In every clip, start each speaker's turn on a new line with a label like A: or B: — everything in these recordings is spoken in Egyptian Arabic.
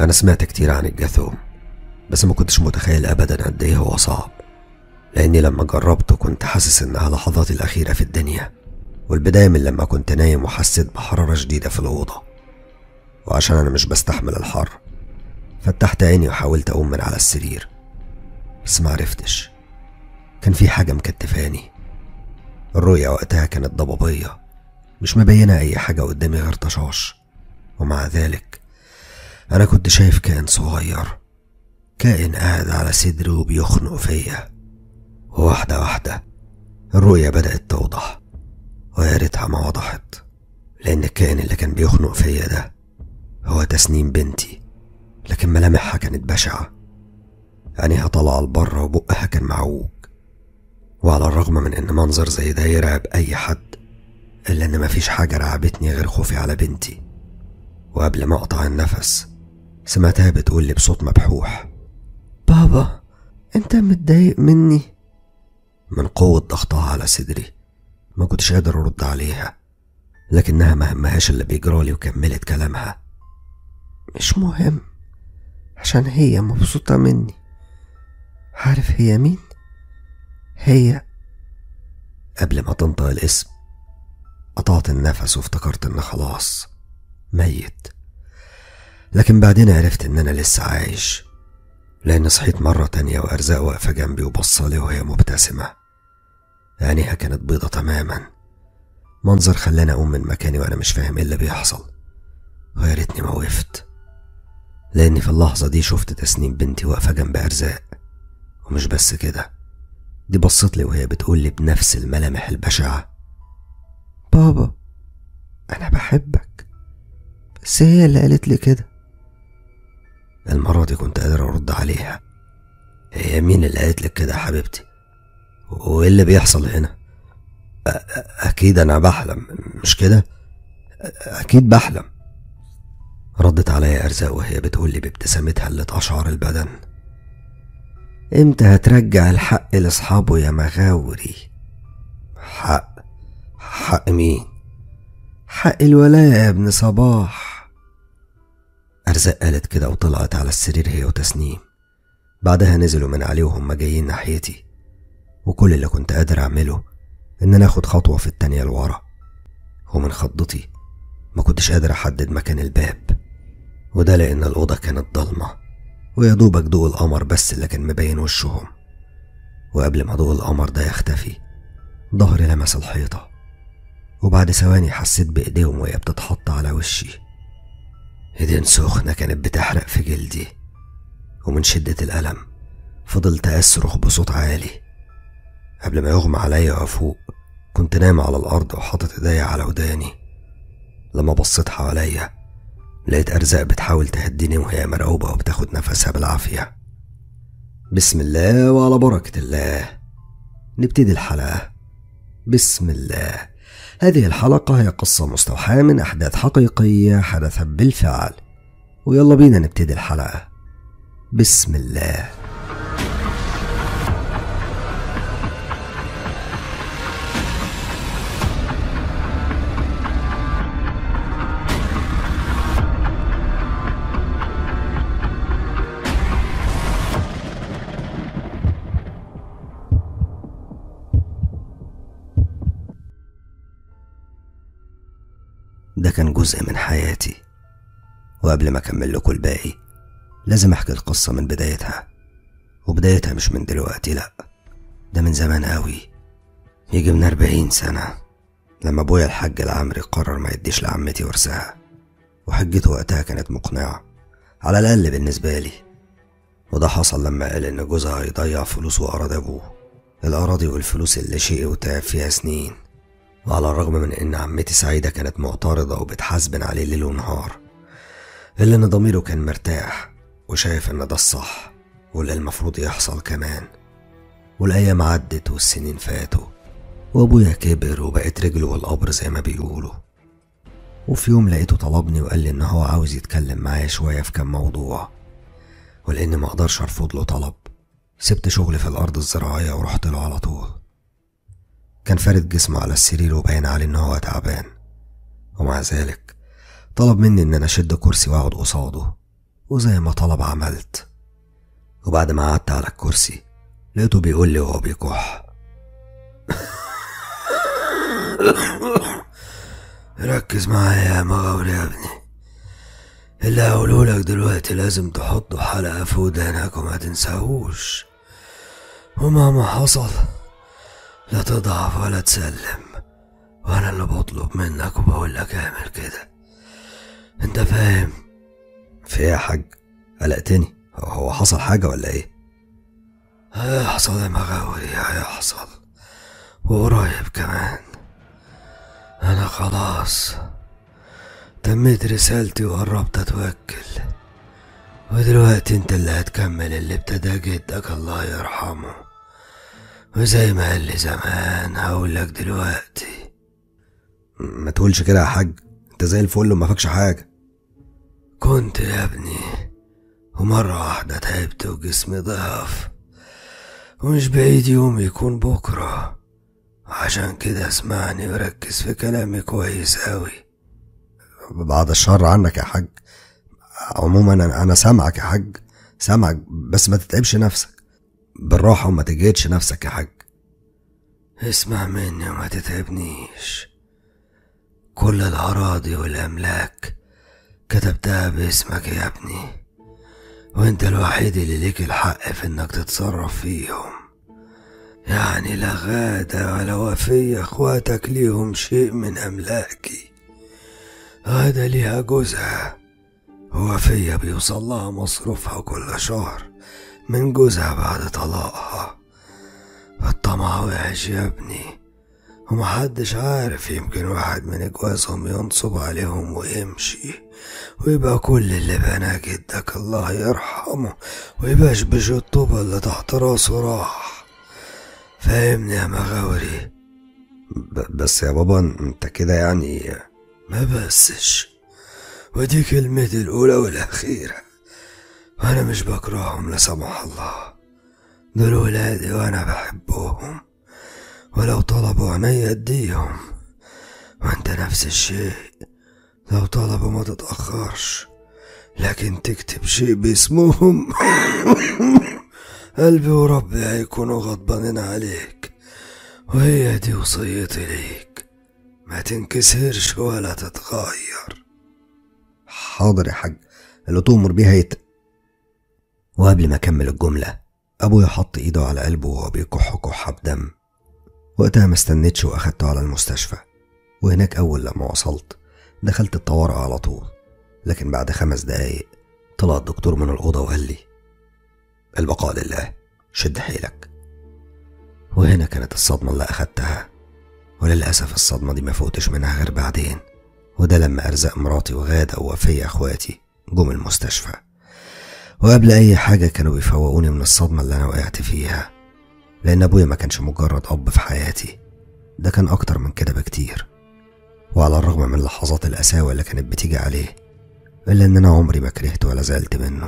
A: أنا سمعت كتير عن الجاثوم بس ما كنتش متخيل أبدا قد إيه هو صعب لأني لما جربته كنت حاسس إنها لحظاتي الأخيرة في الدنيا والبداية من لما كنت نايم وحسيت بحرارة شديدة في الأوضة وعشان أنا مش بستحمل الحر فتحت عيني وحاولت أقوم من على السرير بس معرفتش كان في حاجة مكتفاني الرؤية وقتها كانت ضبابية مش مبينة أي حاجة قدامي غير طشاش ومع ذلك أنا كنت شايف كائن صغير كائن قاعد على صدري وبيخنق فيا وواحدة واحدة الرؤية بدأت توضح ويا ريتها ما وضحت لأن الكائن اللي كان بيخنق فيا ده هو تسنيم بنتي لكن ملامحها كانت بشعة عينيها طالعة لبره وبقها كان معوج وعلى الرغم من إن منظر زي ده يرعب أي حد إلا إن مفيش حاجة رعبتني غير خوفي على بنتي وقبل ما أقطع النفس سمعتها بتقول لي بصوت مبحوح بابا أنت متضايق مني من قوة ضغطها على صدري ما كنتش قادر أرد عليها لكنها ما همهاش اللي بيجرالي وكملت كلامها مش مهم عشان هي مبسوطة مني عارف هي مين؟ هي قبل ما تنطق الاسم قطعت النفس وافتكرت ان خلاص ميت لكن بعدين عرفت ان انا لسه عايش لان صحيت مرة تانية وارزاق واقفة جنبي وبصالي وهي مبتسمة عينيها كانت بيضة تماما منظر خلاني اقوم من مكاني وانا مش فاهم ايه اللي بيحصل ويا ريتني ما وقفت لاني في اللحظة دي شفت تسنيم بنتي واقفة جنب ارزاق ومش بس كده دي بصت لي وهي بتقول لي بنفس الملامح البشعة بابا أنا بحبك بس هي اللي قالت لي كده المرة دي كنت قادر أرد عليها هي مين اللي قالت لك كده يا حبيبتي وإيه اللي بيحصل هنا أ- أ- أكيد أنا بحلم مش كده أ- أكيد بحلم ردت عليا أرزاق وهي بتقول لي بابتسامتها اللي تقشعر البدن امتى هترجع الحق لاصحابه يا مغاوري حق حق مين حق الولاء يا ابن صباح ارزاق قالت كده وطلعت على السرير هي وتسنيم بعدها نزلوا من عليه وهم جايين ناحيتي وكل اللي كنت قادر اعمله ان انا اخد خطوه في التانيه لورا ومن خضتي ما كنتش قادر احدد مكان الباب وده لان الاوضه كانت ضلمه ويا دوبك ضوء القمر بس اللي كان مبين وشهم وقبل ما ضوء القمر ده يختفي ظهري لمس الحيطة وبعد ثواني حسيت بإيديهم وهي بتتحط على وشي ايدين سخنة كانت بتحرق في جلدي ومن شدة الألم فضلت أصرخ بصوت عالي قبل ما يغمى عليا وأفوق كنت نايم على الأرض وحاطط إيديا على وداني لما بصيت حواليا لقيت أرزاق بتحاول تهديني وهي مرعوبة وبتاخد نفسها بالعافية بسم الله وعلى بركة الله نبتدي الحلقة بسم الله هذه الحلقة هي قصة مستوحاة من أحداث حقيقية حدثت بالفعل ويلا بينا نبتدي الحلقة بسم الله ده كان جزء من حياتي وقبل ما أكمل لكم الباقي لازم أحكي القصة من بدايتها وبدايتها مش من دلوقتي لأ ده من زمان قوي يجي من أربعين سنة لما أبويا الحاج العمري قرر ما يديش لعمتي ورثها وحجته وقتها كانت مقنعة على الأقل بالنسبة لي وده حصل لما قال إن جوزها هيضيع فلوس وأراضي أبوه الأراضي والفلوس اللي شقي وتعب فيها سنين وعلى الرغم من إن عمتي سعيدة كانت معترضة وبتحاسبن عليه ليل ونهار إلا إن ضميره كان مرتاح وشايف إن ده الصح واللي المفروض يحصل كمان والأيام عدت والسنين فاتوا وأبويا كبر وبقت رجله والقبر زي ما بيقولوا وفي يوم لقيته طلبني وقال لي إن هو عاوز يتكلم معايا شوية في كام موضوع ولأني ما أقدرش أرفض له طلب سبت شغلي في الأرض الزراعية ورحت له على طول كان فارد جسمه على السرير وباين عليه إن هو تعبان ومع ذلك طلب مني إن أنا أشد كرسي وأقعد قصاده وزي ما طلب عملت وبعد ما قعدت على الكرسي لقيته بيقول لي وهو بيكح ركز معايا يا مغاور يا ابني اللي هقوله لك دلوقتي لازم تحطه حلقة في ودانك وما تنساهوش ومهما حصل لا تضعف ولا تسلم وانا اللي بطلب منك وبقول لك اعمل كده انت فاهم في ايه يا حاج قلقتني هو حصل حاجة ولا ايه هيحصل يا مغاوري هيحصل وقريب كمان انا خلاص تميت رسالتي وقربت اتوكل ودلوقتي انت اللي هتكمل اللي ابتدى جدك الله يرحمه وزي ما قال لي زمان هقول لك دلوقتي ما تقولش كده يا حاج انت زي الفل وما فاكش حاجه كنت يا ابني ومرة واحدة تعبت وجسمي ضعف ومش بعيد يوم يكون بكرة عشان كده اسمعني وركز في كلامي كويس أوي بعد الشر عنك يا حاج عموما انا انا سامعك يا حاج سامعك بس ما تتعبش نفسك بالراحة وما تجهدش نفسك يا حاج اسمع مني وما تتعبنيش كل الأراضي والأملاك كتبتها باسمك يا ابني وانت الوحيد اللي ليك الحق في انك تتصرف فيهم يعني لا غادة ولا وفية اخواتك ليهم شيء من املاكي غادة ليها جوزها ووفية بيوصل لها مصروفها كل شهر من جوزها بعد طلاقها الطمع وحش يا ابني ومحدش عارف يمكن واحد من اجوازهم ينصب عليهم ويمشي ويبقى كل اللي بناه جدك الله يرحمه ويبشبش الطوبة اللي تحت راسه راح فاهمني يا مغاوري بس يا بابا انت كده يعني ما بسش ودي كلمتي الأولى والأخيرة وأنا مش بكرههم لا سمح الله دول ولادي وأنا بحبهم ولو طلبوا عيني أديهم وأنت نفس الشيء لو طلبوا ما تتأخرش لكن تكتب شيء باسمهم قلبي وربي هيكونوا غضبانين عليك وهي دي وصيتي ليك ما تنكسرش ولا تتغير حاضر يا حاج اللي تؤمر بيه هيت وقبل ما اكمل الجملة ابويا حط ايده على قلبه وهو بيكح كحة بدم وقتها ما استنيتش واخدته على المستشفى وهناك اول لما وصلت دخلت الطوارئ على طول لكن بعد خمس دقايق طلع الدكتور من الأوضة وقال لي البقاء لله شد حيلك وهنا كانت الصدمة اللي أخدتها وللأسف الصدمة دي ما فوتش منها غير بعدين وده لما أرزاق مراتي وغادة ووفية أخواتي جم المستشفى وقبل أي حاجة كانوا بيفوقوني من الصدمة اللي أنا وقعت فيها لأن أبويا ما كانش مجرد أب في حياتي ده كان أكتر من كده بكتير وعلى الرغم من لحظات القساوة اللي كانت بتيجي عليه إلا إن أنا عمري ما كرهته ولا زعلت منه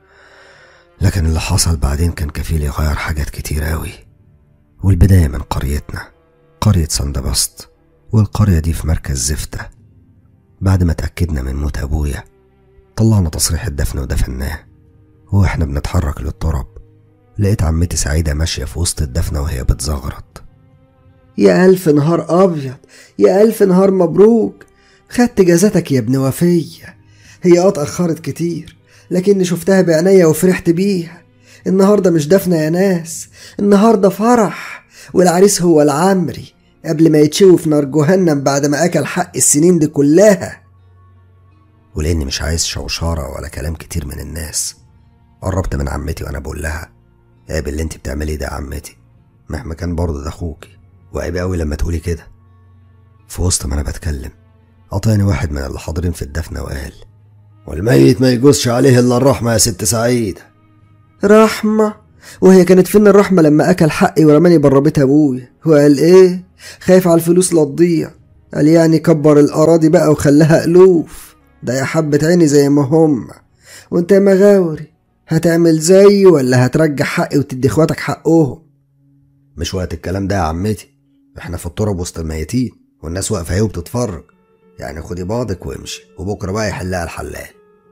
A: لكن اللي حصل بعدين كان كفيل يغير حاجات كتير أوي والبداية من قريتنا قرية سندبست والقرية دي في مركز زفتة بعد ما اتأكدنا من موت أبويا طلعنا تصريح الدفن ودفناه وإحنا بنتحرك للتراب لقيت عمتي سعيدة ماشية في وسط الدفنة وهي بتزغرط
B: يا ألف نهار أبيض يا ألف نهار مبروك خدت جازتك يا ابن وفية هي اه اتأخرت كتير لكني شفتها بعينيا وفرحت بيها النهاردة مش دفنة يا ناس النهاردة فرح والعريس هو العمري قبل ما يتشوي في نار جهنم بعد ما أكل حق السنين دي كلها
A: ولأني مش عايز شوشرة ولا كلام كتير من الناس قربت من عمتي وأنا بقول لها عيب اللي انت بتعمليه ده يا عمتي مهما كان برضه ده أخوكي وعيب أوي لما تقولي كده في وسط ما أنا بتكلم قطعني واحد من اللي حاضرين في الدفنة وقال والميت ما يجوزش عليه إلا الرحمة يا ست سعيدة
B: رحمة وهي كانت فين الرحمة لما أكل حقي ورماني بره بيت أبويا وقال إيه خايف على الفلوس لا تضيع قال يعني كبر الأراضي بقى وخلاها ألوف ده يا حبة عيني زي ما هم وانت يا مغاوري هتعمل زيي ولا هترجع حقي وتدي اخواتك حقهم
A: مش وقت الكلام ده يا عمتي احنا في التراب وسط الميتين والناس واقفة اهي وبتتفرج يعني خدي بعضك وامشي وبكرة بقى يحلها الحلال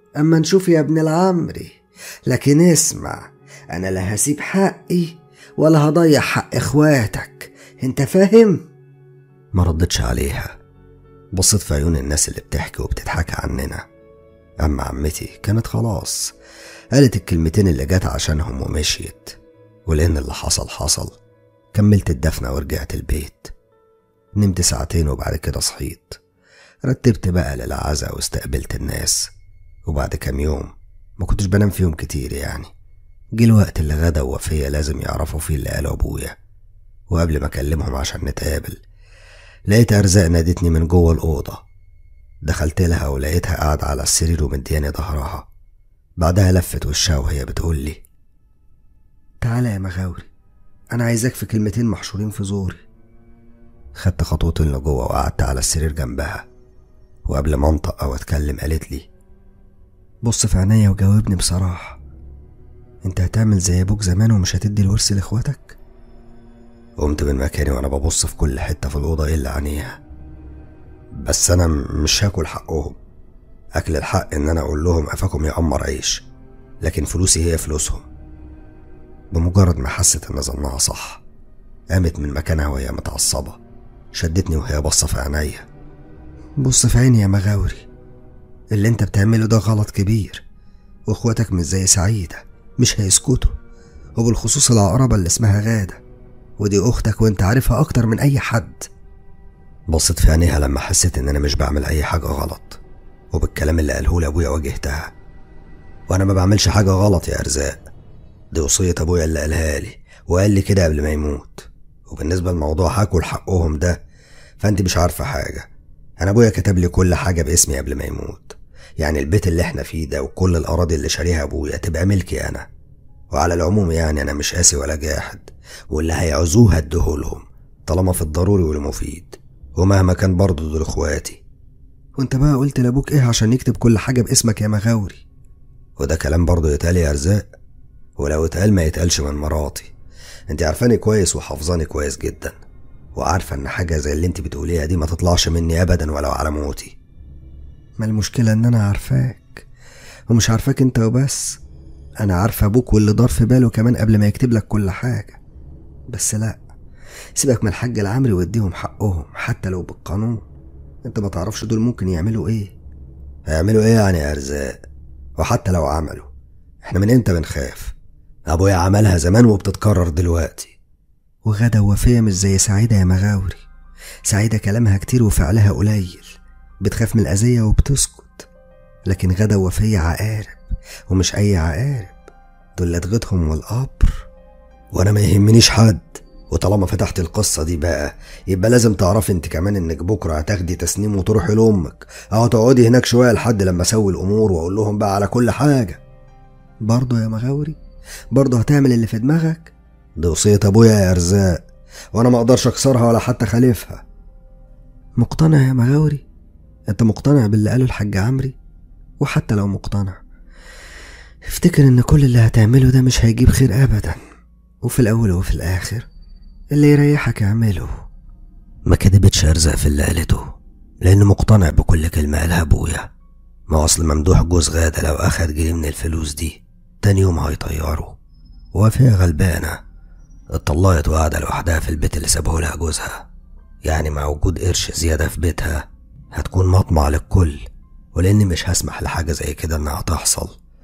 B: أما نشوف يا ابن العمري لكن اسمع أنا لا هسيب حقي ولا هضيع حق إخواتك أنت فاهم؟
A: ما ردتش عليها بصيت في عيون الناس اللي بتحكي وبتضحك عننا أما عمتي كانت خلاص قالت الكلمتين اللي جات عشانهم ومشيت ولأن اللي حصل حصل كملت الدفنة ورجعت البيت نمت ساعتين وبعد كده صحيت رتبت بقى للعزا واستقبلت الناس وبعد كام يوم ما كنتش بنام فيهم كتير يعني جه الوقت اللي غدا ووفية لازم يعرفوا فيه اللي قاله أبويا وقبل ما أكلمهم عشان نتقابل لقيت أرزاق نادتني من جوه الأوضة دخلت لها ولقيتها قاعدة على السرير ومدياني ظهرها بعدها لفت وشها وهي بتقول لي
B: تعالى يا مغاوري أنا عايزاك في كلمتين محشورين في زوري
A: خدت خطوتين لجوه وقعدت على السرير جنبها وقبل ما انطق او اتكلم قالت لي
B: بص في عينيا وجاوبني بصراحة انت هتعمل زي ابوك زمان ومش هتدي الورث لاخواتك
A: قمت من مكاني وانا ببص في كل حته في الاوضه الا عينيها بس انا مش هاكل حقهم اكل الحق ان انا اقول لهم قفاكم يأمر عيش لكن فلوسي هي فلوسهم بمجرد ما حست ان ظنها صح قامت من مكانها وهي متعصبه شدتني وهي باصه في عينيا
B: بص في عيني يا مغاوري اللي انت بتعمله ده غلط كبير واخواتك مش زي سعيدة مش هيسكتوا وبالخصوص العقربة اللي اسمها غادة ودي اختك وانت عارفها اكتر من اي حد
A: بصيت في عينيها لما حسيت ان انا مش بعمل اي حاجه غلط وبالكلام اللي قاله لي ابويا واجهتها وانا ما بعملش حاجه غلط يا ارزاق دي وصيه ابويا اللي قالها لي وقال لي كده قبل ما يموت وبالنسبه لموضوع هاكل حقهم ده فانت مش عارفه حاجه انا ابويا كتب لي كل حاجه باسمي قبل ما يموت يعني البيت اللي احنا فيه ده وكل الاراضي اللي شاريها ابويا تبقى ملكي انا وعلى العموم يعني انا مش قاسي ولا جاحد واللي هيعوزوه هديهولهم طالما في الضروري والمفيد ومهما كان برضه دول اخواتي
B: وانت بقى قلت لابوك ايه عشان يكتب كل حاجة باسمك يا مغاوري
A: وده كلام برضه يتقال يا ارزاق ولو اتقال ما يتقالش من مراتي انت عارفاني كويس وحافظاني كويس جدا وعارفه ان حاجه زي اللي انت بتقوليها دي ما تطلعش مني ابدا ولو على موتي
B: ما المشكلة ان انا عارفاك ومش عارفاك انت وبس انا عارفة ابوك واللي دار في باله كمان قبل ما يكتب لك كل حاجة بس لا سيبك من الحاج العمري واديهم حقهم حتى لو بالقانون انت ما تعرفش دول ممكن يعملوا ايه
A: هيعملوا ايه يعني يا ارزاق وحتى لو عملوا احنا من امتى بنخاف ابويا عملها زمان وبتتكرر دلوقتي
B: وغدا ووفية مش زي سعيدة يا مغاوري سعيدة كلامها كتير وفعلها قليل بتخاف من الأذية وبتسكت لكن غدا ووفية عقارب ومش أي عقارب دول لدغتهم والقبر
A: وانا ما يهمنيش حد وطالما فتحت القصة دي بقى يبقى لازم تعرفي انت كمان انك بكرة هتاخدي تسنيم وتروحي لأمك او تقعدي هناك شوية لحد لما اسوي الامور واقول لهم بقى على كل حاجة
B: برضه يا مغاوري برضه هتعمل اللي في دماغك
A: دي وصية ابويا يا ارزاق وانا ما اقدرش اكسرها ولا حتى خالفها
B: مقتنع يا مغاوري انت مقتنع باللي قاله الحاج عمري وحتى لو مقتنع افتكر ان كل اللي هتعمله ده مش هيجيب خير ابدا وفي الاول وفي الاخر اللي يريحك اعمله
A: ما كدبتش ارزاق في اللي قالته لان مقتنع بكل كلمة قالها ابويا ما اصل ممدوح جوز غادة لو اخد جنيه من الفلوس دي تاني يوم هيطيره وفيها غلبانة اتطلقت وقاعدة لوحدها في البيت اللي سابه لها جوزها يعني مع وجود قرش زيادة في بيتها هتكون مطمع للكل ولاني مش هسمح لحاجة زي كده انها تحصل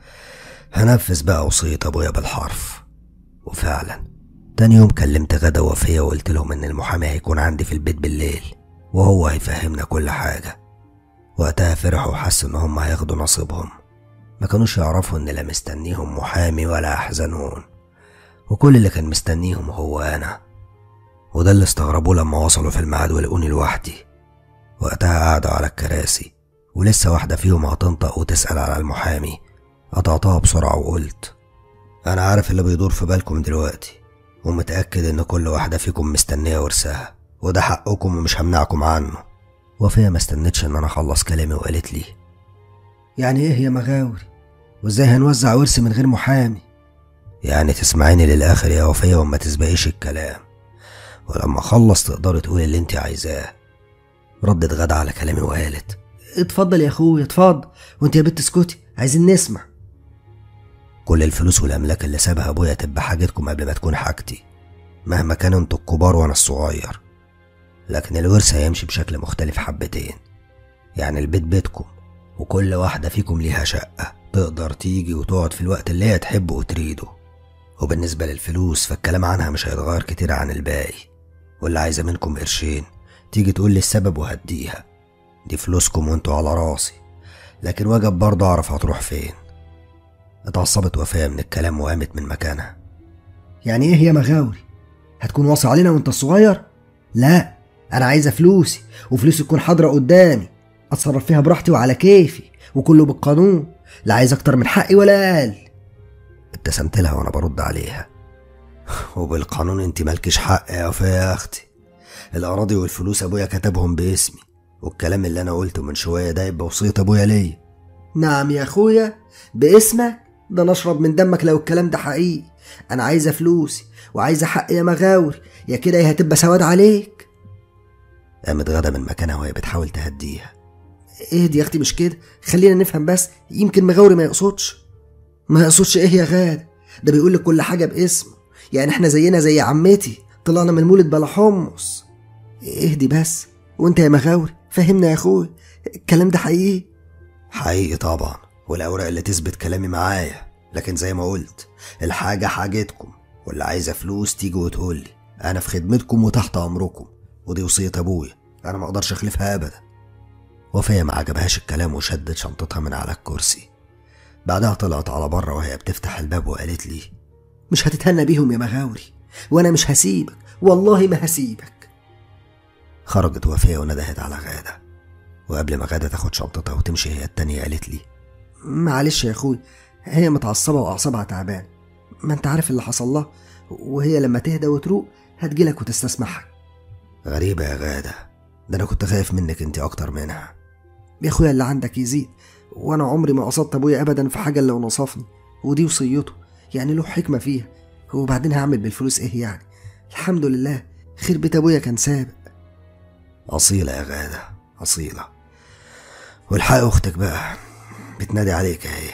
A: هنفذ بقى وصية ابويا بالحرف وفعلا تاني يوم كلمت غدا وفية وقلت لهم ان المحامي هيكون عندي في البيت بالليل وهو هيفهمنا كل حاجة وقتها فرحوا وحسوا ان هم هياخدوا نصيبهم ما كانوش يعرفوا ان لا مستنيهم محامي ولا احزنون وكل اللي كان مستنيهم هو انا وده اللي استغربوه لما وصلوا في الميعاد ولقوني لوحدي وقتها قعدوا على الكراسي ولسه واحدة فيهم هتنطق وتسأل على المحامي قطعتها بسرعة وقلت أنا عارف اللي بيدور في بالكم دلوقتي ومتأكد إن كل واحدة فيكم مستنية ورثها وده حقكم ومش همنعكم عنه وفيا ما استنتش إن أنا أخلص كلامي وقالت لي
B: يعني ايه يا مغاوري وازاي هنوزع ورث من غير محامي
A: يعني تسمعيني للآخر يا وفية وما تسبقيش الكلام ولما أخلص تقدري تقولي اللي انت عايزاه ردت غدا على كلامي وقالت
B: اتفضل يا اخويا اتفضل وانت يا بنت اسكتي عايزين نسمع
A: كل الفلوس والأملاك اللي سابها أبويا تبقى حاجتكم قبل ما تكون حاجتي مهما كانوا انتوا الكبار وأنا الصغير لكن الورث هيمشي بشكل مختلف حبتين يعني البيت بيتكم وكل واحدة فيكم ليها شقة تقدر تيجي وتقعد في الوقت اللي هي تحبه وتريده وبالنسبة للفلوس فالكلام عنها مش هيتغير كتير عن الباقي واللي عايزة منكم قرشين تيجي تقول لي السبب وهديها دي فلوسكم وانتوا على راسي لكن وجب برضه اعرف هتروح فين اتعصبت وفاة من الكلام وقامت من مكانها
B: يعني ايه يا مغاوري هتكون واصي علينا وانت الصغير لا انا عايزه فلوسي وفلوسي تكون حاضره قدامي اتصرف فيها براحتي وعلى كيفي وكله بالقانون لا عايز اكتر من حقي ولا اقل
A: ابتسمت لها وانا برد عليها وبالقانون انت مالكش حق يا وفاء يا اختي الاراضي والفلوس ابويا كتبهم باسمي والكلام اللي انا قلته من شويه ده يبقى وصيه ابويا ليا
B: نعم يا اخويا باسمك ده نشرب من دمك لو الكلام ده حقيقي انا عايزه فلوسي وعايزه حق يا مغاوري يا كده يا هتبقى سواد عليك
A: قامت غدا من مكانها وهي بتحاول تهديها
B: ايه دي يا اختي مش كده خلينا نفهم بس يمكن مغاوري ما يقصدش ما يقصدش ايه يا غاد ده بيقول لك كل حاجه باسمه يعني احنا زينا زي عمتي طلعنا من المولد بلا حمص اهدي بس وانت يا مغاوري فهمنا يا اخوي الكلام ده حقيقي
A: حقيقي طبعا والاوراق اللي تثبت كلامي معايا لكن زي ما قلت الحاجه حاجتكم واللي عايزه فلوس تيجي وتقول لي انا في خدمتكم وتحت امركم ودي وصيه ابويا انا ما اقدرش اخلفها ابدا وفيا ما عجبهاش الكلام وشدت شنطتها من على الكرسي بعدها طلعت على بره وهي بتفتح الباب وقالت لي
B: مش هتتهنى بيهم يا مغاوري وانا مش هسيبك والله ما هسيبك
A: خرجت وفية وندهت على غادة وقبل ما غادة تاخد شنطتها وتمشي هي التانية قالت لي
B: معلش يا اخوي هي متعصبه واعصابها تعبان ما انت عارف اللي حصل لها وهي لما تهدى وتروق هتجيلك وتستسمحك
A: غريبة يا غادة ده أنا كنت خايف منك أنت أكتر منها
B: يا اخويا اللي عندك يزيد وانا عمري ما قصدت ابويا ابدا في حاجه الا ونصفني ودي وصيته يعني له حكمه فيها وبعدين هعمل بالفلوس ايه يعني الحمد لله خير بيت ابويا كان سابق
A: أصيلة يا غادة أصيلة والحق أختك بقى بتنادي عليك أهي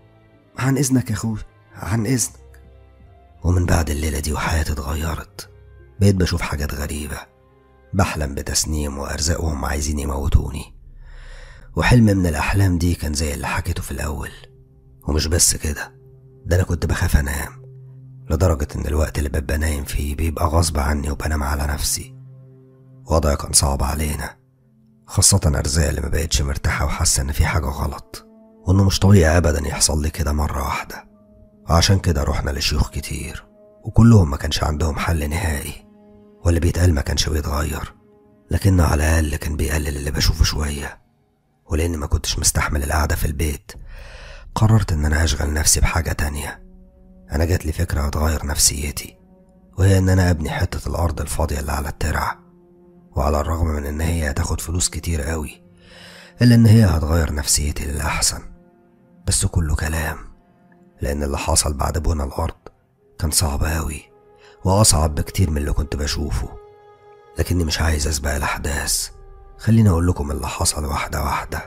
B: عن اذنك يا اخوي عن اذنك
A: ومن بعد الليلة دي وحياتي اتغيرت بقيت بشوف حاجات غريبة بحلم بتسنيم وأرزاق وهم عايزين يموتوني وحلم من الأحلام دي كان زي اللي حكيته في الأول ومش بس كده ده أنا كنت بخاف أنام لدرجة إن الوقت اللي ببقى نايم فيه بيبقى غصب عني وبنام على نفسي وضعي كان صعب علينا خاصة أرزاق اللي ما بقتش مرتاحة وحاسة إن في حاجة غلط وإنه مش طبيعي أبدا يحصل لي كده مرة واحدة وعشان كده رحنا لشيوخ كتير وكلهم ما كانش عندهم حل نهائي واللي بيتقال ما كانش بيتغير لكنه على الأقل كان بيقلل اللي بشوفه شوية ولأني ما كنتش مستحمل القعدة في البيت قررت إن أنا أشغل نفسي بحاجة تانية أنا جات لي فكرة هتغير نفسيتي وهي إن أنا أبني حتة الأرض الفاضية اللي على الترع وعلى الرغم من إن هي هتاخد فلوس كتير قوي إلا إن هي هتغير نفسيتي للأحسن بس كله كلام لأن اللي حصل بعد بنا الأرض كان صعب أوي وأصعب بكتير من اللي كنت بشوفه لكني مش عايز أسبق الأحداث خليني أقول لكم اللي حصل واحدة واحدة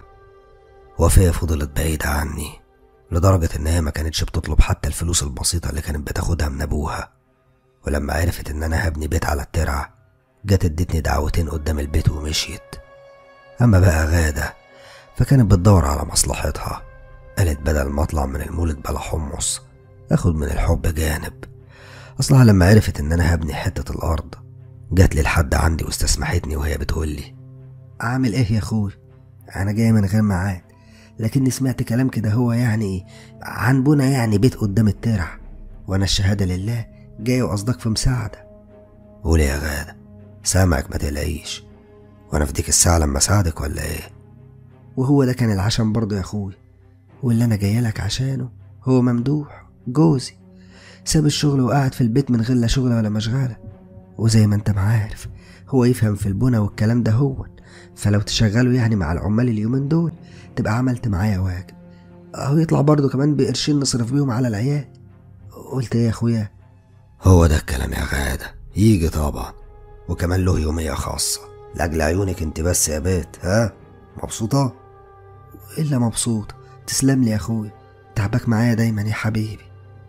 A: وفية فضلت بعيدة عني لدرجة إن هي ما كانتش بتطلب حتى الفلوس البسيطة اللي كانت بتاخدها من أبوها ولما عرفت إن أنا هبني بيت على الترعة جت ادتني دعوتين قدام البيت ومشيت أما بقى غادة فكانت بتدور على مصلحتها قالت بدل ما أطلع من المولد بلا حمص أخد من الحب جانب أصلها لما عرفت إن أنا هبني حتة الأرض جات لي لحد عندي واستسمحتني وهي بتقولي
B: عامل ايه يا اخوي انا جاي من غير ميعاد لكني سمعت كلام كده هو يعني عن بنا يعني بيت قدام الترع وانا الشهاده لله جاي وقصدك في مساعده
A: قولي يا غادة سامعك ما تقلقيش وأنا في ديك الساعة لما أساعدك ولا إيه
B: وهو ده كان العشم برضه يا اخوي واللي انا جاي لك عشانه هو ممدوح جوزي ساب الشغل وقعد في البيت من غير لا شغل ولا مشغله وزي ما انت ما عارف هو يفهم في البنا والكلام ده هو فلو تشغله يعني مع العمال اليومين دول تبقى عملت معايا واجب اهو يطلع برضه كمان بقرشين نصرف بيهم على العيال قلت ايه يا اخويا
A: هو ده الكلام يا غادة يجي طبعا وكمان له يومية خاصة لأجل عيونك انت بس يا بيت ها مبسوطة
B: الا مبسوط تسلم لي يا اخويا تعبك معايا دايما يا حبيبي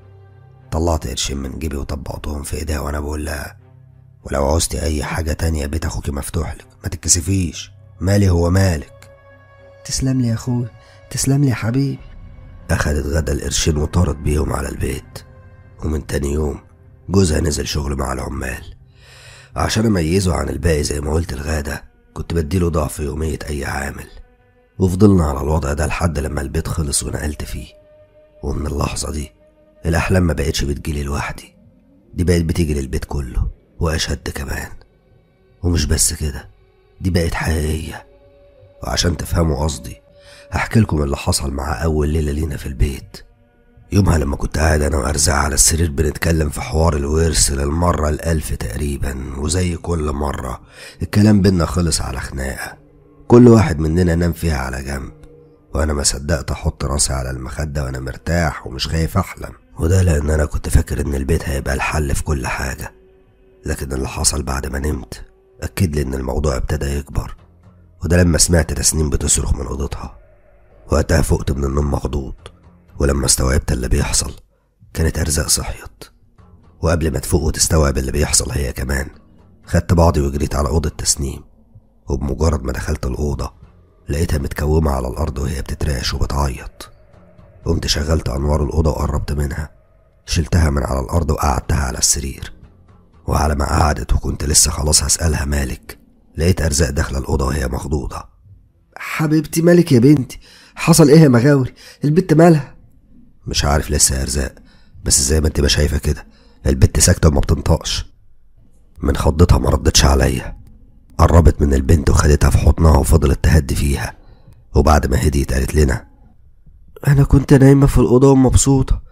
A: طلعت قرشين من جيبي وطبقتهم في ايديها وانا بقول لها ولو عوزتي اي حاجة تانية بيت اخوكي مفتوح لك ما تتكسفيش مالي هو مالك
B: تسلم لي يا اخويا تسلم لي يا حبيبي
A: اخدت غدا القرشين وطارت بيهم على البيت ومن تاني يوم جوزها نزل شغل مع العمال عشان اميزه عن الباقي زي ما قلت الغادة كنت بديله ضعف يومية اي عامل وفضلنا على الوضع ده لحد لما البيت خلص ونقلت فيه ومن اللحظة دي الأحلام ما بقتش بتجيلي لوحدي دي بقت بتيجي للبيت كله وأشد كمان ومش بس كده دي بقت حقيقية وعشان تفهموا قصدي هحكي لكم اللي حصل مع أول ليلة لينا في البيت يومها لما كنت قاعد أنا وأرزاق على السرير بنتكلم في حوار الورث للمرة الألف تقريبا وزي كل مرة الكلام بينا خلص على خناقة كل واحد مننا نام فيها على جنب وأنا ما صدقت أحط راسي على المخدة وأنا مرتاح ومش خايف أحلم وده لأن أنا كنت فاكر إن البيت هيبقى الحل في كل حاجة لكن اللي حصل بعد ما نمت أكد لي إن الموضوع ابتدى يكبر وده لما سمعت تسنيم بتصرخ من أوضتها وقتها فقت من النوم مخضوض ولما استوعبت اللي بيحصل كانت أرزاق صحيت وقبل ما تفوق وتستوعب اللي بيحصل هي كمان خدت بعضي وجريت على أوضة تسنيم وبمجرد ما دخلت الأوضة لقيتها متكومة على الأرض وهي بتترعش وبتعيط قمت شغلت أنوار الأوضة وقربت منها شلتها من على الأرض وقعدتها على السرير وعلى ما قعدت وكنت لسه خلاص هسألها مالك لقيت أرزاق داخلة الأوضة وهي مخضوضة
B: حبيبتي مالك يا بنتي حصل ايه يا مغاوري البت مالها
A: مش عارف لسه يا أرزاق بس زي ما انت ما شايفة كده البت ساكتة وما بتنطقش من خضتها ما ردتش عليا قربت من البنت وخدتها في حضنها وفضلت تهدي فيها وبعد ما هديت قالت لنا
B: انا كنت نايمة في الأوضة ومبسوطة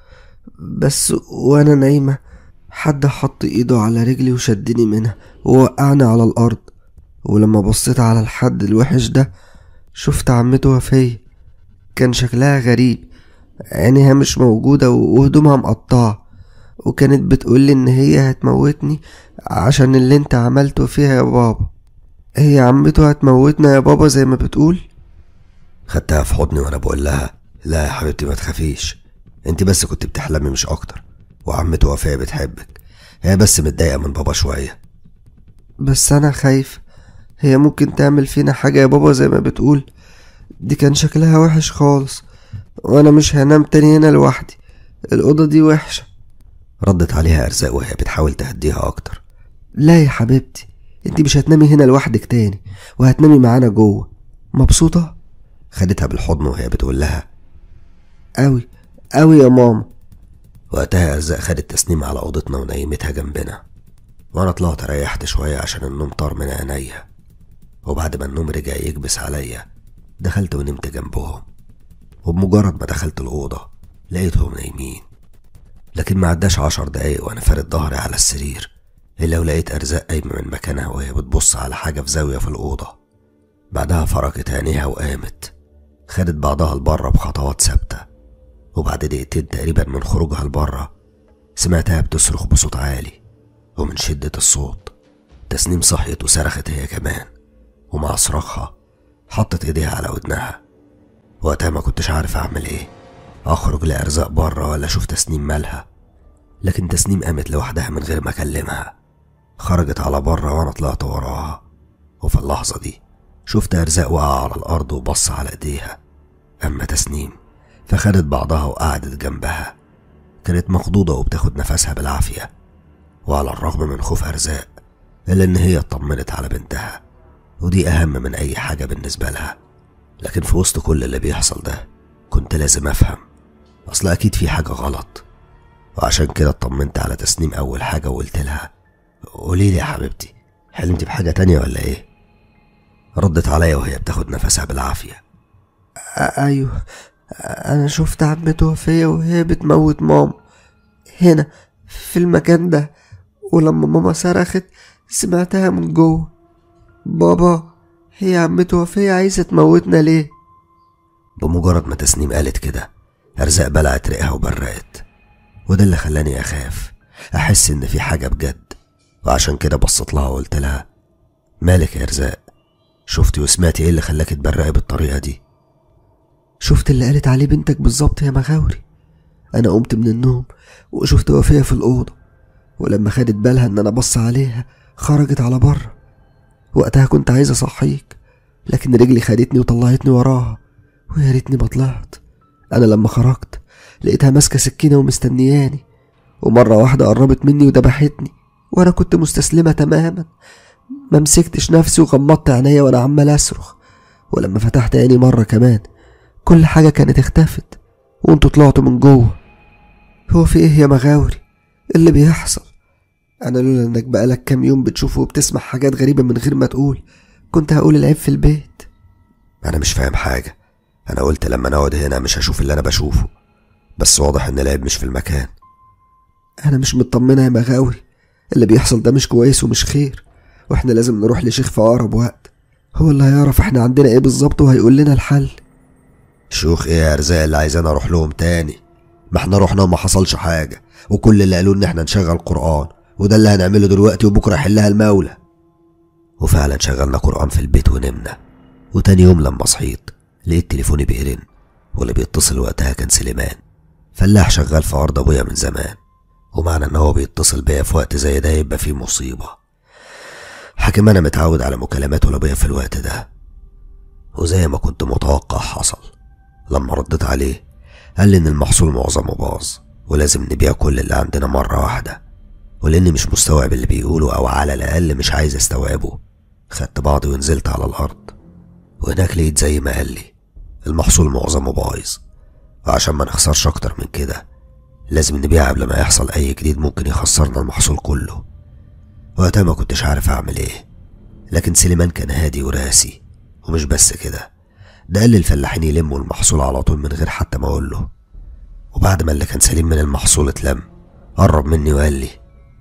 B: بس وانا نايمة حد حط ايده على رجلي وشدني منها ووقعني على الأرض ولما بصيت على الحد الوحش ده شفت عمته وفية كان شكلها غريب عينيها مش موجودة وهدومها مقطعة وكانت بتقولي إن هي هتموتني عشان اللي انت عملته فيها يا بابا هي عمته هتموتنا يا بابا زي ما بتقول
A: خدتها في حضني وانا بقول لها لا يا حبيبتي ما تخافيش انت بس كنت بتحلمي مش اكتر وعمته وفاء بتحبك هي بس متضايقه من بابا شويه
B: بس أنا خايف هي ممكن تعمل فينا حاجة يا بابا زي ما بتقول دي كان شكلها وحش خالص وأنا مش هنام تاني هنا لوحدي الأوضة دي وحشة
A: ردت عليها ارزاق وهي بتحاول تهديها اكتر
B: لا يا حبيبتي انتي مش هتنامي هنا لوحدك تاني وهتنامي معانا جوه مبسوطة
A: خدتها بالحضن وهي بتقول لها
B: أوي أوي يا ماما
A: وقتها ارزاق خدت تسنيم على اوضتنا ونيمتها جنبنا وانا طلعت ريحت شويه عشان النوم طار من عينيا وبعد ما النوم رجع يكبس عليا دخلت ونمت جنبهم وبمجرد ما دخلت الأوضة لقيتهم نايمين لكن ما عداش عشر دقايق وأنا فارد ظهري على السرير إلا ولقيت أرزاق قايمة من مكانها وهي بتبص على حاجة في زاوية في الأوضة بعدها فركت عينيها وقامت خدت بعضها لبره بخطوات ثابتة وبعد دقيقتين تقريبا من خروجها لبره سمعتها بتصرخ بصوت عالي ومن شدة الصوت تسنيم صحيت وصرخت هي كمان ومع صراخها حطت ايديها على ودنها وقتها ما كنتش عارف اعمل ايه اخرج لارزاق بره ولا اشوف تسنيم مالها لكن تسنيم قامت لوحدها من غير ما اكلمها خرجت على بره وانا طلعت وراها وفي اللحظه دي شفت ارزاق واقعه على الارض وبص على ايديها اما تسنيم فخدت بعضها وقعدت جنبها كانت مخضوضه وبتاخد نفسها بالعافيه وعلى الرغم من خوف ارزاق الا ان هي اطمنت على بنتها ودي اهم من اي حاجه بالنسبه لها لكن في وسط كل اللي بيحصل ده كنت لازم افهم اصل اكيد في حاجه غلط وعشان كده اطمنت على تسنيم اول حاجه وقلت لها قولي لي يا حبيبتي حلمتي بحاجه تانية ولا ايه ردت عليا وهي بتاخد نفسها بالعافيه
B: أ- أيوه أنا شفت عمته وفية وهي بتموت ماما هنا في المكان ده ولما ماما صرخت سمعتها من جوه بابا هي عمته وفية عايزة تموتنا ليه
A: بمجرد ما تسنيم قالت كده أرزاق بلعت ريقها وبرقت وده اللي خلاني أخاف أحس إن في حاجة بجد وعشان كده بصيت لها وقلت لها مالك يا أرزاق شفتي وسمعتي إيه اللي خلاك تبرقي بالطريقة دي
B: شفت اللي قالت عليه بنتك بالظبط يا مغاوري انا قمت من النوم وشفت وفية في الأوضة ولما خدت بالها ان انا بص عليها خرجت على بره وقتها كنت عايز اصحيك لكن رجلي خدتني وطلعتني وراها ويا ريتني ما طلعت انا لما خرجت لقيتها ماسكه سكينه ومستنياني ومره واحده قربت مني وذبحتني وانا كنت مستسلمه تماما ما مسكتش نفسي وغمضت عينيا وانا عمال اصرخ ولما فتحت عيني مره كمان كل حاجه كانت اختفت وانتوا طلعتوا من جوه هو في ايه يا مغاوري إيه اللي بيحصل انا لولا انك بقالك كام يوم بتشوف وبتسمع حاجات غريبه من غير ما تقول كنت هقول العيب في البيت
A: انا مش فاهم حاجه انا قلت لما نقعد هنا مش هشوف اللي انا بشوفه بس واضح ان العيب مش في المكان
B: انا مش مطمنه يا مغاوري اللي بيحصل ده مش كويس ومش خير واحنا لازم نروح لشيخ في اقرب وقت هو اللي هيعرف احنا عندنا ايه بالظبط وهيقول لنا الحل
A: شيوخ ايه يا ارزاق اللي عايزانا اروح لهم تاني ما احنا رحنا وما حصلش حاجه وكل اللي قالوا ان احنا نشغل قران وده اللي هنعمله دلوقتي وبكره يحلها المولى وفعلا شغلنا قران في البيت ونمنا وتاني يوم لما صحيت لقيت تليفوني بيرن واللي بيتصل وقتها كان سليمان فلاح شغال في ارض ابويا من زمان ومعنى ان هو بيتصل بيا في وقت زي ده يبقى فيه مصيبه حكم انا متعود على مكالماته لابويا في الوقت ده وزي ما كنت متوقع حصل لما رديت عليه قال لي ان المحصول معظمه باظ ولازم نبيع كل اللي عندنا مرة واحدة ولاني مش مستوعب اللي بيقوله او على الاقل مش عايز استوعبه خدت بعضي ونزلت على الارض وهناك لقيت زي ما قال لي المحصول معظمه بايظ وعشان ما نخسرش اكتر من كده لازم نبيع قبل ما يحصل اي جديد ممكن يخسرنا المحصول كله وقتها ما كنتش عارف اعمل ايه لكن سليمان كان هادي وراسي ومش بس كده ده قال للفلاحين يلموا المحصول على طول من غير حتى ما اقول له وبعد ما اللي كان سليم من المحصول اتلم قرب مني وقال لي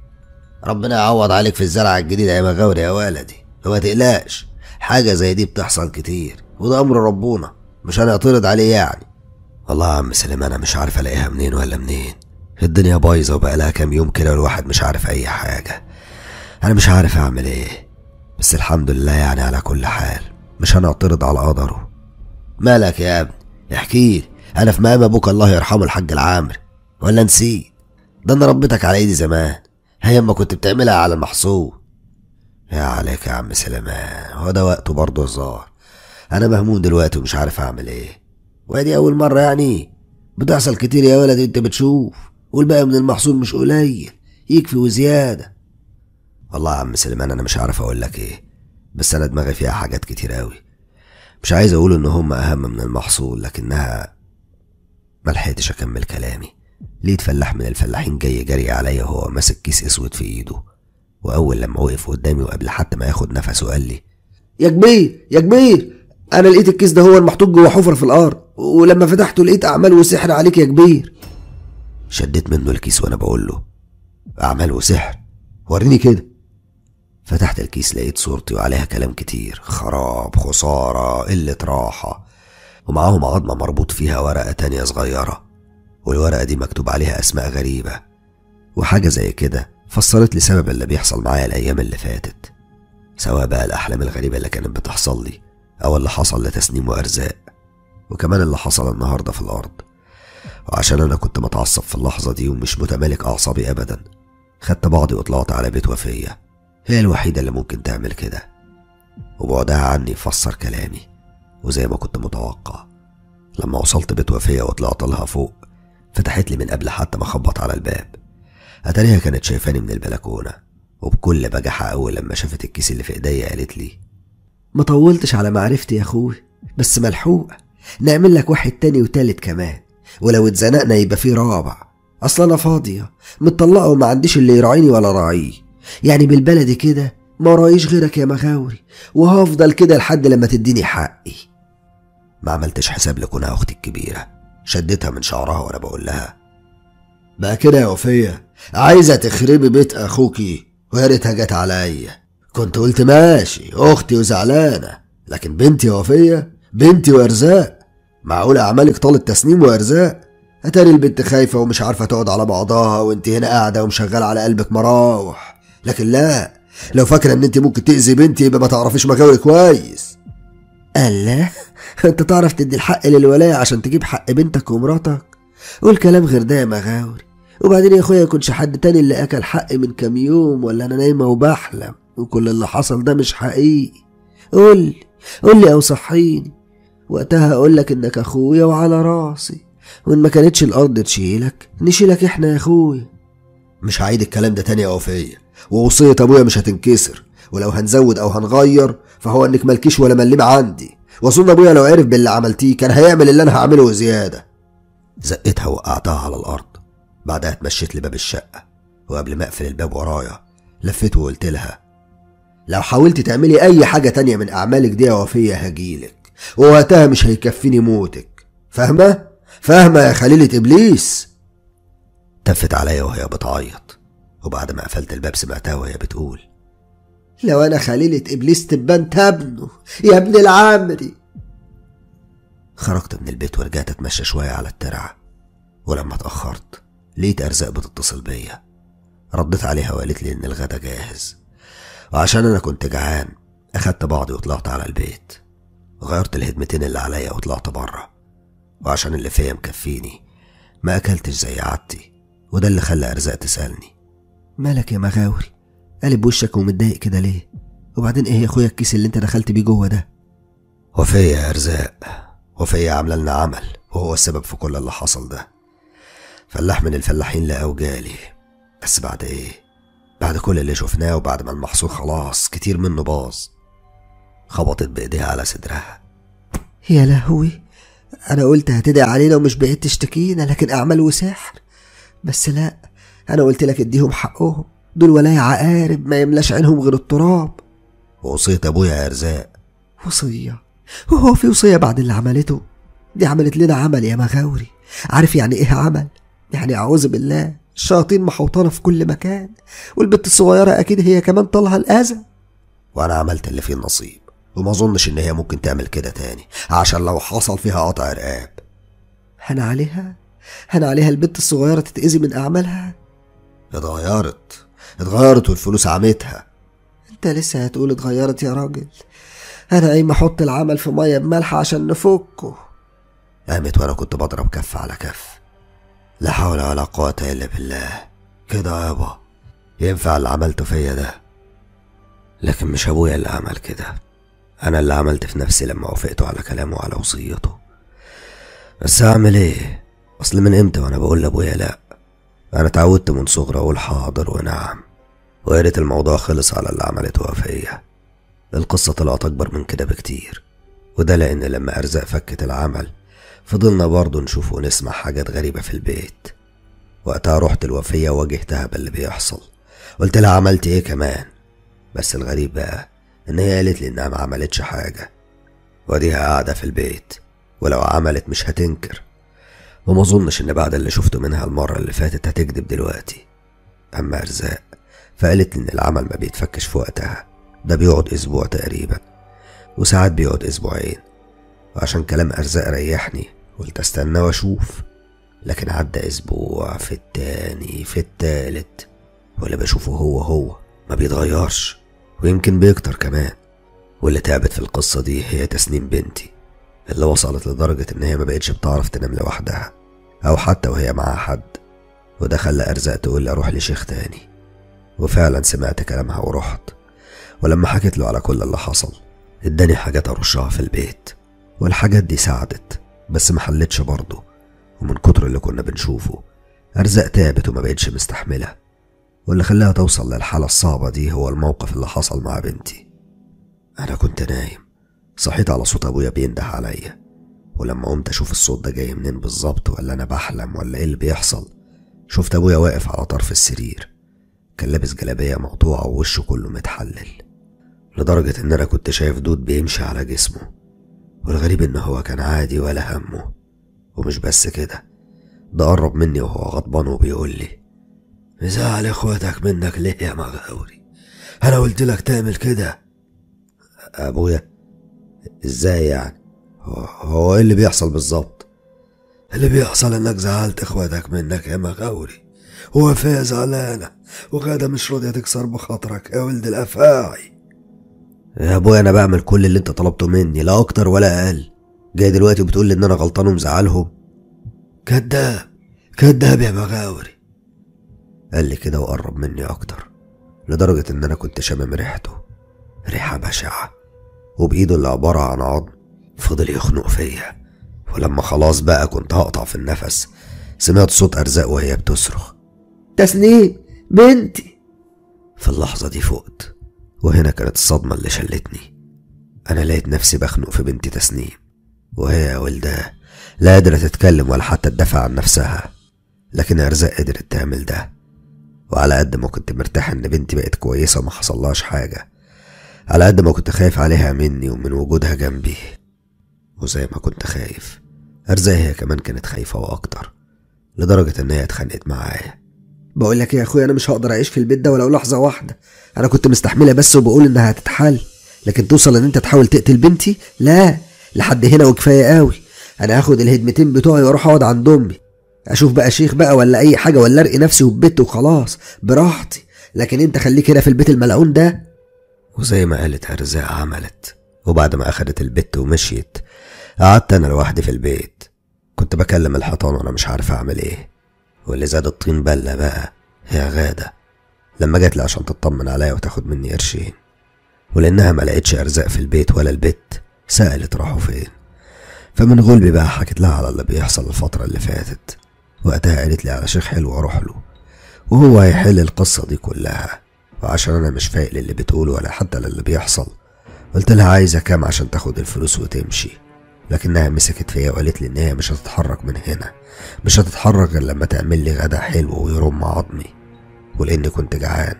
A: ربنا يعوض عليك في الزرعة الجديدة يا مغاوري يا ولدي وما تقلقش حاجة زي دي بتحصل كتير وده أمر ربنا مش هنعترض عليه يعني والله يا عم سليم أنا مش عارف ألاقيها منين ولا منين الدنيا بايظة وبقالها كام يوم كده والواحد مش عارف أي حاجة أنا مش عارف أعمل إيه بس الحمد لله يعني على كل حال مش هنعترض على قدره مالك يا ابني احكيلي انا في مقام ابوك الله يرحمه الحاج العامر ولا نسيت ده انا ربيتك على ايدي زمان هي اما كنت بتعملها على المحصول يا عليك يا عم سليمان هو ده وقته برضه الظاهر انا مهموم دلوقتي ومش عارف اعمل ايه وادي اول مره يعني بتحصل كتير يا ولد انت بتشوف والباقي من المحصول مش قليل يكفي وزياده والله يا عم سليمان انا مش عارف اقول لك ايه بس انا دماغي فيها حاجات كتير قوي مش عايز اقول ان هم اهم من المحصول لكنها ملحقتش اكمل كلامي لقيت فلاح من الفلاحين جاي جري عليا وهو ماسك كيس اسود في ايده واول لما وقف قدامي وقبل حتى ما ياخد نفسه قال لي
B: يا كبير يا كبير انا لقيت الكيس ده هو المحطوط جوه حفره في الارض ولما فتحته لقيت اعمال وسحر عليك يا كبير
A: شديت منه الكيس وانا بقول له اعمال وسحر وريني كده فتحت الكيس لقيت صورتي وعليها كلام كتير خراب خسارة قلة راحة ومعاهم عظمة مربوط فيها ورقة تانية صغيرة والورقة دي مكتوب عليها أسماء غريبة وحاجة زي كده فسرت لي سبب اللي بيحصل معايا الأيام اللي فاتت سواء بقى الأحلام الغريبة اللي كانت بتحصل لي أو اللي حصل لتسنيم وأرزاق وكمان اللي حصل النهاردة في الأرض وعشان أنا كنت متعصب في اللحظة دي ومش متمالك أعصابي أبدا خدت بعضي وطلعت على بيت وفية هي الوحيدة اللي ممكن تعمل كده وبعدها عني فسر كلامي وزي ما كنت متوقع لما وصلت بيت وفية وطلعت لها فوق فتحت لي من قبل حتى ما اخبط على الباب اتاريها كانت شايفاني من البلكونة وبكل بجاحة أول لما شافت الكيس اللي في ايديا قالت لي
B: ما طولتش على معرفتي يا اخوي بس ملحوقه نعمل لك واحد تاني وتالت كمان ولو اتزنقنا يبقى فيه رابع اصل انا فاضيه متطلقه وما عنديش اللي يراعيني ولا راعيه يعني بالبلدي كده ما رايش غيرك يا مغاوري وهفضل كده لحد لما تديني حقي
A: ما عملتش حساب لكونها أختي الكبيرة شدتها من شعرها وأنا بقول لها
B: بقى كده يا وفية عايزة تخربي بيت أخوكي ويا ريتها جت عليا كنت قلت ماشي أختي وزعلانة لكن بنتي يا وفية بنتي وأرزاق معقولة أعمالك طالت تسنيم وأرزاق أتاري البنت خايفة ومش عارفة تقعد على بعضها وانت هنا قاعدة ومشغلة على قلبك مراوح لكن لا لو فاكرة ان انت ممكن تأذي بنتي يبقى ما تعرفيش مغاوري كويس الله انت تعرف تدي الحق للولاية عشان تجيب حق بنتك ومراتك قول كلام غير ده يا مغاوري وبعدين يا اخويا يكونش حد تاني اللي اكل حقي من كام يوم ولا انا نايمه وبحلم وكل اللي حصل ده مش حقيقي قول لي قول لي او صحيني وقتها اقول لك انك اخويا وعلى راسي وان ما كانتش الارض تشيلك نشيلك احنا يا اخويا
A: مش هعيد الكلام ده تاني يا وفية ووصية ابويا مش هتنكسر ولو هنزود او هنغير فهو انك مالكيش ولا مليم عندي واظن ابويا لو عرف باللي عملتيه كان هيعمل اللي انا هعمله وزيادة زقتها وقعتها على الارض بعدها اتمشيت لباب الشقة وقبل ما اقفل الباب ورايا لفيت وقلت لها لو حاولتي تعملي اي حاجة تانية من اعمالك دي يا وفية هجيلك ووقتها مش هيكفيني موتك فاهمة؟ فاهمة يا خليلة ابليس تفت عليا وهي بتعيط وبعد ما قفلت الباب سمعتها وهي بتقول
B: لو انا خليلة ابليس تبقى انت ابنه يا ابن العمري
A: خرجت من البيت ورجعت اتمشى شوية على الترعة ولما اتأخرت لقيت أرزاق بتتصل بيا رديت عليها وقالت لي إن الغدا جاهز وعشان أنا كنت جعان أخدت بعضي وطلعت على البيت غيرت الهدمتين اللي عليا وطلعت بره وعشان اللي فيا مكفيني ما أكلتش زي عادتي وده اللي خلى أرزاق تسألني
B: مالك يا مغاوري قلب وشك ومتضايق كده ليه وبعدين ايه يا اخويا الكيس اللي انت دخلت بيه جوه ده
A: وفية يا أرزاق وفية عاملة لنا عمل وهو السبب في كل اللي حصل ده فلاح من الفلاحين لقاه وجالي بس بعد ايه بعد كل اللي شفناه وبعد ما المحصول خلاص كتير منه باظ خبطت بايديها على صدرها
B: يا لهوي انا قلت هتدعي علينا ومش بقيت تشتكينا لكن اعمال وسحر بس لا انا قلت لك اديهم حقهم دول ولاية عقارب ما يملاش عينهم غير التراب
A: وصية ابويا يا ارزاق
B: وصية وهو في وصية بعد اللي عملته دي عملت لنا عمل يا مغاوري عارف يعني ايه عمل يعني اعوذ بالله الشياطين محوطانة في كل مكان والبت الصغيرة اكيد هي كمان طالها الاذى
A: وانا عملت اللي فيه النصيب وما اظنش ان هي ممكن تعمل كده تاني عشان لو حصل فيها قطع رقاب
B: هن عليها هن عليها البت الصغيرة تتأذي من أعمالها
A: اتغيرت اتغيرت والفلوس عمتها
B: انت لسه هتقول اتغيرت يا راجل انا قايم احط العمل في ميه بملح عشان نفكه
A: قامت وانا كنت بضرب كف على كف لا حول ولا قوة الا بالله كده يابا ينفع اللي عملته فيا ده لكن مش ابويا اللي عمل كده انا اللي عملت في نفسي لما وافقت على كلامه وعلى وصيته بس اعمل ايه اصل من امتى وانا بقول لابويا لا انا اتعودت من صغري اقول حاضر ونعم ويا ريت الموضوع خلص على اللي عملته وفية القصة طلعت أكبر من كده بكتير وده لأن لما أرزاق فكت العمل فضلنا برضه نشوف ونسمع حاجات غريبة في البيت وقتها رحت الوفية وواجهتها باللي بيحصل قلت لها عملت ايه كمان بس الغريب بقى ان هي قالت لي انها ما عملتش حاجة وديها قاعدة في البيت ولو عملت مش هتنكر وما اظنش ان بعد اللي شفته منها المرة اللي فاتت هتكذب دلوقتي اما ارزاق فقالت لي ان العمل ما بيتفكش في وقتها ده بيقعد اسبوع تقريبا وساعات بيقعد اسبوعين وعشان كلام ارزاق ريحني قلت استنى واشوف لكن عدى اسبوع في التاني في التالت واللي بشوفه هو هو ما بيتغيرش ويمكن بيكتر كمان واللي تعبت في القصة دي هي تسنيم بنتي اللي وصلت لدرجة إن هي ما بقتش بتعرف تنام لوحدها أو حتى وهي معاها حد وده خلى أرزاق تقول لي أروح لشيخ تاني وفعلا سمعت كلامها ورحت ولما حكيت له على كل اللي حصل اداني حاجات أرشها في البيت والحاجات دي ساعدت بس ما حلتش برضه ومن كتر اللي كنا بنشوفه أرزاق تعبت وما بقتش مستحملة واللي خلاها توصل للحالة الصعبة دي هو الموقف اللي حصل مع بنتي أنا كنت نايم صحيت على صوت أبويا بينده عليا ولما قمت أشوف الصوت ده جاي منين بالظبط ولا أنا بحلم ولا إيه اللي بيحصل شفت أبويا واقف على طرف السرير كان لابس جلابية مقطوعة ووشه كله متحلل لدرجة إن أنا كنت شايف دود بيمشي على جسمه والغريب إن هو كان عادي ولا همه ومش بس كده ده قرب مني وهو غضبان وبيقول لي مزعل اخواتك منك ليه يا مغاوري انا قلت لك تعمل كده ابويا ازاي يعني هو, هو ايه اللي بيحصل بالظبط اللي بيحصل انك زعلت اخواتك منك يا مغاوري ووفاء زعلانة وغادة مش راضية تكسر بخاطرك يا ولد الأفاعي يا ابويا انا بعمل كل اللي انت طلبته مني لا اكتر ولا اقل جاي دلوقتي وبتقول لي ان انا غلطان ومزعلهم كداب كداب يا مغاوري قال لي كده وقرب مني اكتر لدرجة ان انا كنت شامم ريحته ريحة بشعة وبايده اللي عبارة عن عظم فضل يخنق فيا ولما خلاص بقى كنت هقطع في النفس سمعت صوت ارزاق وهي بتصرخ
B: تسنيم بنتي
A: في اللحظة دي فقت وهنا كانت الصدمة اللي شلتني أنا لقيت نفسي بخنق في بنتي تسنيم وهي يا ولدها لا قادرة تتكلم ولا حتى تدافع عن نفسها لكن أرزاق قدرت تعمل ده وعلى قد ما كنت مرتاح إن بنتي بقت كويسة وما حصلهاش حاجة على قد ما كنت خايف عليها مني ومن وجودها جنبي وزي ما كنت خايف أرزاق هي كمان كانت خايفة وأكتر لدرجة إن هي اتخانقت معايا
B: بقول لك يا اخويا انا مش هقدر اعيش في البيت ده ولو لحظه واحده انا كنت مستحملها بس وبقول انها هتتحل لكن توصل ان انت تحاول تقتل بنتي لا لحد هنا وكفايه قوي انا هاخد الهدمتين بتوعي واروح اقعد عند امي اشوف بقى شيخ بقى ولا اي حاجه ولا ارقي نفسي وببت وخلاص براحتي لكن انت خليك هنا في البيت الملعون ده
A: وزي ما قالت أرزاق عملت وبعد ما أخدت البت ومشيت قعدت أنا لوحدي في البيت كنت بكلم الحيطان وأنا مش عارف أعمل إيه واللي زاد الطين بلة بقى هي غادة لما جت لي عشان تطمن عليا وتاخد مني قرشين ولأنها ما لقيتش أرزاق في البيت ولا البت سألت راحوا فين فمن غلبي بقى حكيت لها على اللي بيحصل الفترة اللي فاتت وقتها قالت لي على شيخ حلو أروح له وهو هيحل القصة دي كلها وعشان أنا مش فايق للي بتقوله ولا حتى للي بيحصل قلت لها عايزة كام عشان تاخد الفلوس وتمشي لكنها مسكت فيا وقالت لي إن هي مش هتتحرك من هنا مش هتتحرك غير لما تعمل لي غدا حلو ويرم عظمي ولاني كنت جعان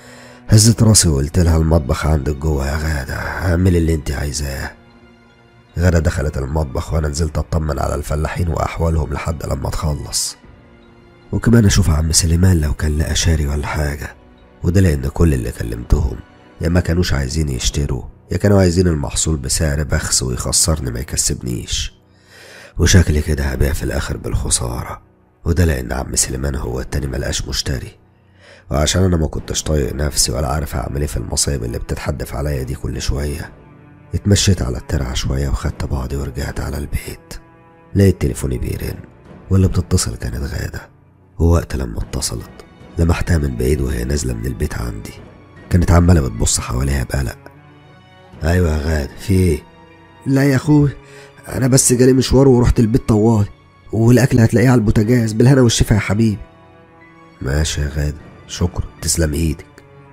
A: هزت راسي وقلت لها المطبخ عندك جوه يا غادة اعملي اللي انت عايزاه غادة دخلت المطبخ وانا نزلت اطمن على الفلاحين واحوالهم لحد لما تخلص وكمان اشوف عم سليمان لو كان لقى شاري ولا حاجة وده لان كل اللي كلمتهم يا ما كانوش عايزين يشتروا يا كانوا عايزين المحصول بسعر بخس ويخسرني ما يكسبنيش وشكلي كده هبيع في الآخر بالخسارة وده لأن عم سليمان هو التاني ملقاش مشتري وعشان أنا ما كنتش طايق نفسي ولا عارف أعمل إيه في المصايب اللي بتتحدف عليا دي كل شوية اتمشيت على الترعة شوية وخدت بعضي ورجعت على البيت لقيت تليفوني بيرن واللي بتتصل كانت غادة ووقت لما اتصلت لمحتها من بعيد وهي نازلة من البيت عندي كانت عمالة بتبص حواليها بقلق أيوة يا غادة في إيه؟
B: لا يا اخوي انا بس جالي مشوار ورحت البيت طوالي والاكل هتلاقيه على البوتاجاز بالهنا والشفا يا حبيبي
A: ماشي يا غادة شكرا تسلم ايدك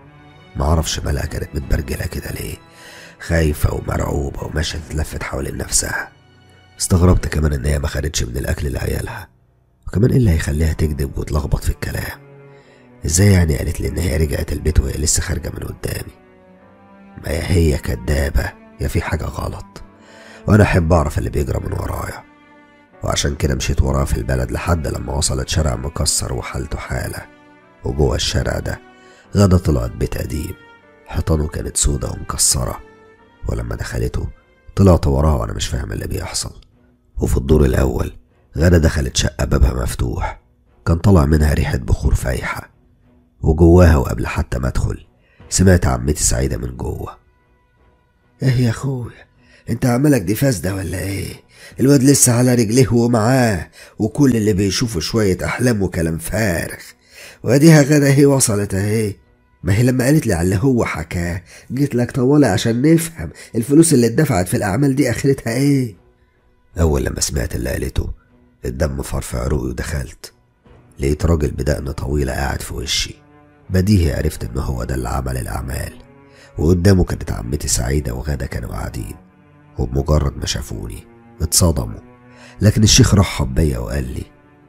A: معرفش مالها كانت متبرجلة كده ليه خايفة ومرعوبة وماشية تتلفت حوالين نفسها استغربت كمان ان هي ما خدتش من الاكل لعيالها وكمان ايه اللي هيخليها تكذب وتلخبط في الكلام ازاي يعني قالت لي ان هي رجعت البيت وهي لسه خارجة من قدامي ما يا هي كدابة يا في حاجة غلط وانا احب اعرف اللي بيجرى من ورايا وعشان كده مشيت وراها في البلد لحد لما وصلت شارع مكسر وحالته حالة وجوه الشارع ده غدا طلعت بيت قديم حيطانه كانت سودة ومكسرة ولما دخلته طلعت وراها وانا مش فاهم اللي بيحصل وفي الدور الاول غدا دخلت شقة بابها مفتوح كان طالع منها ريحة بخور فايحة وجواها وقبل حتى ما ادخل سمعت عمتي سعيدة من جوه
B: ايه يا اخويا انت عملك دي فاسدة ولا ايه الواد لسه على رجليه ومعاه وكل اللي بيشوفه شوية احلام وكلام فارغ واديها غدا هي وصلت اهي ما هي لما قالت لي على اللي هو حكاه جيت لك طوالي عشان نفهم الفلوس اللي اتدفعت في الاعمال دي اخرتها ايه
A: أول لما سمعت اللي قالته الدم فار في عروقي ودخلت لقيت راجل بدقن طويلة قاعد في وشي بديهي عرفت إن هو ده اللي عمل الأعمال وقدامه كانت عمتي سعيدة وغادة كانوا قاعدين وبمجرد ما شافوني اتصدموا لكن الشيخ رحب بيا وقال لي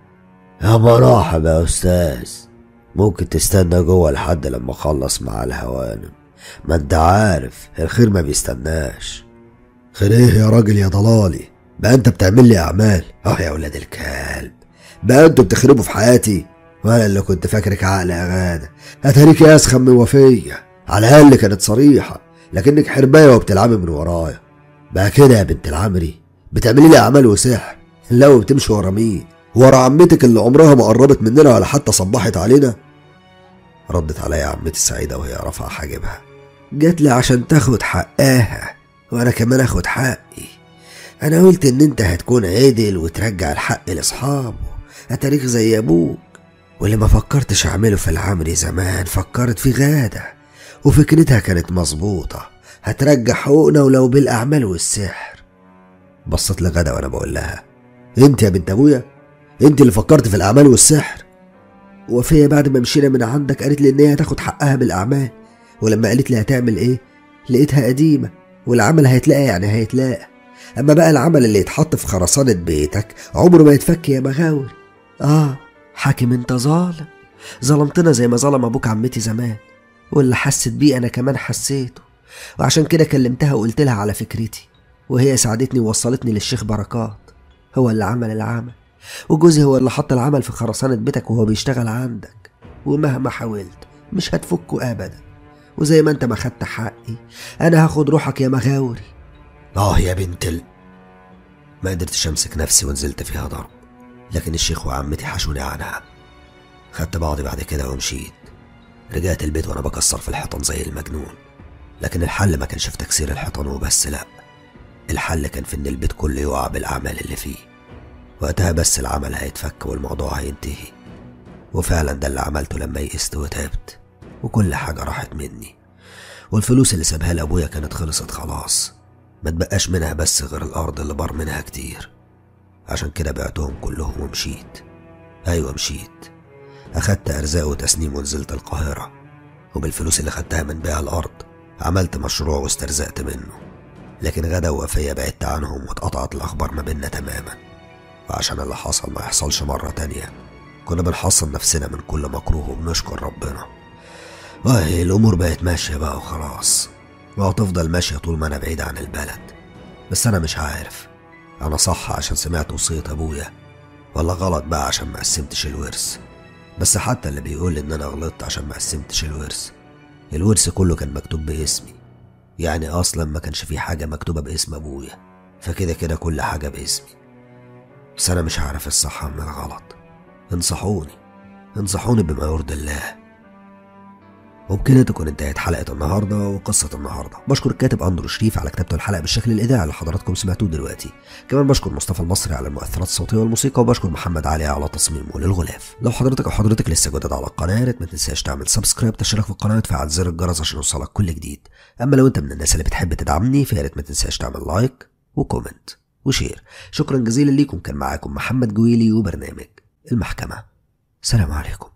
A: يا مرحبا يا أستاذ ممكن تستنى جوه لحد لما أخلص مع الهوانم ما أنت عارف الخير ما بيستناش خير إيه يا راجل يا ضلالي بقى أنت بتعمل لي أعمال أه يا ولاد الكلب بقى أنتوا بتخربوا في حياتي وأنا اللي كنت فاكرك عقل يا غادة هتاريك يا أسخن من وفية على الأقل كانت صريحة لكنك حرباية وبتلعبي من ورايا بقى كده يا بنت العمري بتعملي لي أعمال وسحر لو بتمشي ورا مين ورا عمتك اللي عمرها ما قربت مننا ولا حتى صبحت علينا ردت عليا عمتي السعيدة وهي رافعة حاجبها
B: جات لي عشان تاخد حقها وانا كمان اخد حقي انا قلت ان انت هتكون عدل وترجع الحق لاصحابه اتاريخ زي ابوك واللي ما فكرتش اعمله في العمري زمان فكرت في غادة وفكرتها كانت مظبوطة هترجع حقوقنا ولو بالاعمال والسحر بصت لغادة وانا بقول لها انت يا بنت ابويا انت اللي فكرت في الاعمال والسحر وفيا بعد ما مشينا من عندك قالت لي ان هي هتاخد حقها بالاعمال ولما قالت لي هتعمل ايه لقيتها قديمه والعمل هيتلاقى يعني هيتلاقى اما بقى العمل اللي يتحط في خرسانه بيتك عمره ما يتفك يا مغاوري اه حاكم انت ظالم ظلمتنا زي ما ظلم ابوك عمتي زمان واللي حست بيه انا كمان حسيته وعشان كده كلمتها وقلت لها على فكرتي وهي ساعدتني ووصلتني للشيخ بركات هو اللي عمل العمل وجوزي هو اللي حط العمل في خرسانة بيتك وهو بيشتغل عندك ومهما حاولت مش هتفكه أبدا وزي ما انت ما خدت حقي أنا هاخد روحك يا مغاوري
A: اه يا بنت ال... ما قدرتش امسك نفسي ونزلت فيها ضرب لكن الشيخ وعمتي حشوني عنها خدت بعضي بعد كده ومشيت رجعت البيت وانا بكسر في الحيطان زي المجنون لكن الحل ما كانش في تكسير الحيطان وبس لا الحل كان في ان البيت كله يقع بالاعمال اللي فيه وقتها بس العمل هيتفك والموضوع هينتهي وفعلا ده اللي عملته لما يئست وتعبت وكل حاجة راحت مني والفلوس اللي سابها لأبويا كانت خلصت خلاص ما تبقاش منها بس غير الأرض اللي بار منها كتير عشان كده بعتهم كلهم ومشيت أيوة مشيت أخدت أرزاق وتسنيم ونزلت القاهرة وبالفلوس اللي خدتها من بيع الأرض عملت مشروع واسترزقت منه لكن غدا ووفية بعدت عنهم واتقطعت الأخبار ما بينا تماما وعشان اللي حصل ما يحصلش مرة تانية كنا بنحصن نفسنا من كل مكروه وبنشكر ربنا وهي الأمور بقت ماشية بقى وخلاص وهتفضل ماشية طول ما أنا بعيد عن البلد بس أنا مش عارف أنا صح عشان سمعت وصية أبويا ولا غلط بقى عشان ما قسمتش الورث بس حتى اللي بيقول إن أنا غلطت عشان ما قسمتش الورث الورث كله كان مكتوب باسمي يعني أصلا ما كانش في حاجة مكتوبة باسم أبويا فكده كده كل حاجة باسمي بس أنا مش عارف الصح من الغلط انصحوني انصحوني بما يرضي الله وبكده تكون انتهت حلقة النهاردة وقصة النهاردة بشكر الكاتب أندرو شريف على كتابته الحلقة بالشكل الإذاعي اللي حضراتكم سمعتوه دلوقتي كمان بشكر مصطفى المصري على المؤثرات الصوتية والموسيقى وبشكر محمد علي على تصميمه للغلاف لو حضرتك أو حضرتك لسه جديد على القناة يا ريت ما تنساش تعمل سبسكرايب تشترك في القناة وتفعل زر الجرس عشان يوصلك كل جديد أما لو أنت من الناس اللي بتحب تدعمني فيا ريت ما تنساش تعمل لايك وكومنت وشير شكرا جزيلا ليكم كان معاكم محمد جويلي وبرنامج المحكمة سلام عليكم